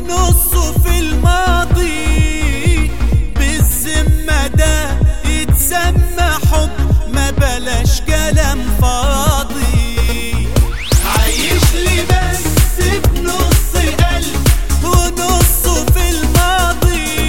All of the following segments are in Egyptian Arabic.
ونصه في الماضي بالذمة ده يتسمى حب ما بلاش كلام فاضي عايش لي بس بنص قلب ونصه في الماضي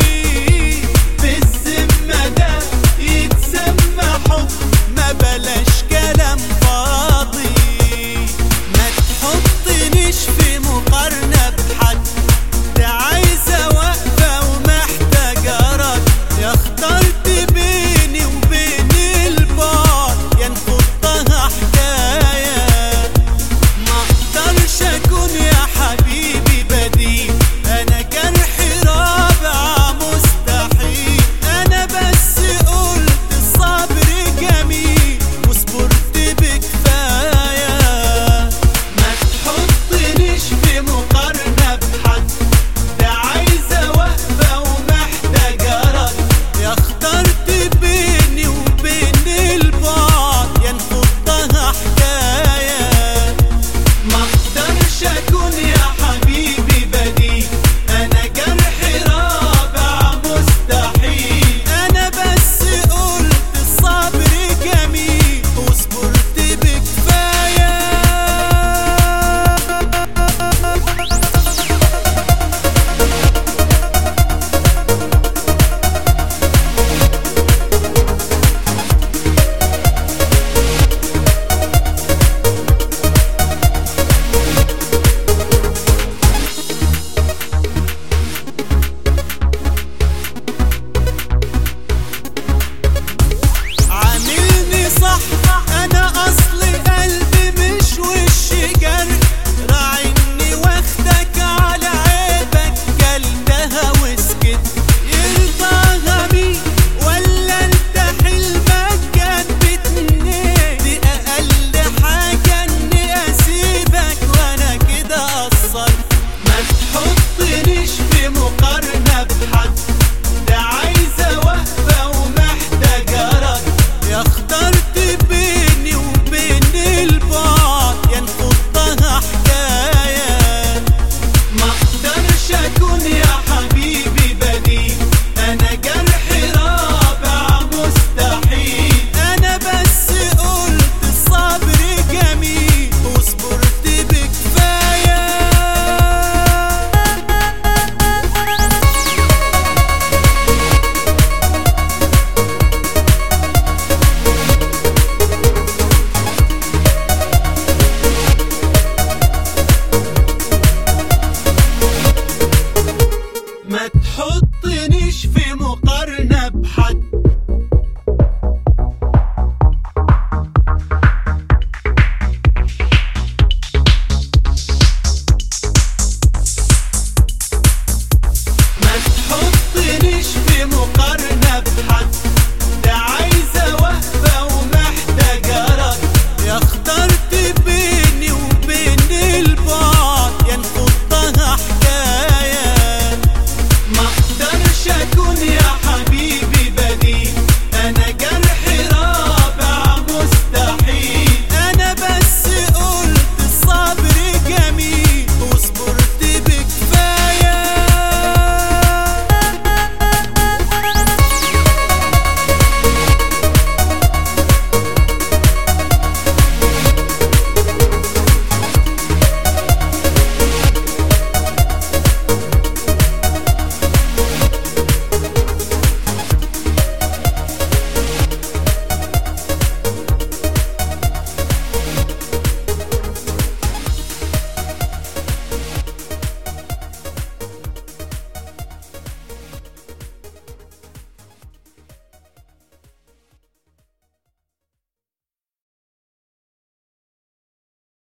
بالذمة ده يتسمى حب ما بلاش كلام فاضي ما تحطنيش في مقارنة بحد ده عايزة وقفة ومحتاجة رد يا اخترت بيني وبين البعد يا نخضها حكاية ما اقدرش اكون يا حبيبي بديل انا جرحي رابع مستحيل انا بس قلت الصبر جميل وصبرت بكفايه ما تحطنيش في مقارنه بحد ده عايزه وقفه ومحتاجه رد يا اخترت بيني وبين البعد يا نخضها حكايه ما اقدرش اكون يا حبيبي بديل انا جرحي رابع مستحيل انا بس قلت الصبر جميل وصبرت بكفايه عاملني صح انا اصلي قلبي مش وش جرح راعيني واخدك على عيبك كلتها وسكت يرضاها مين ولا انت حلمك كان بتنين دي اقل حاجة اني اسيبك وانا كده قصرت ما تحطنيش في مقارنة بحد ده عايزة وقفة ومحتاجة رد يا اخترت بيني وبين البعد يا نخضها حكاية ما اقدرش اكون يا حبيبي بديل انا جرحي رابع مستحيل انا بس قلت الصبر جميل وصبرت بكفايه ما تحط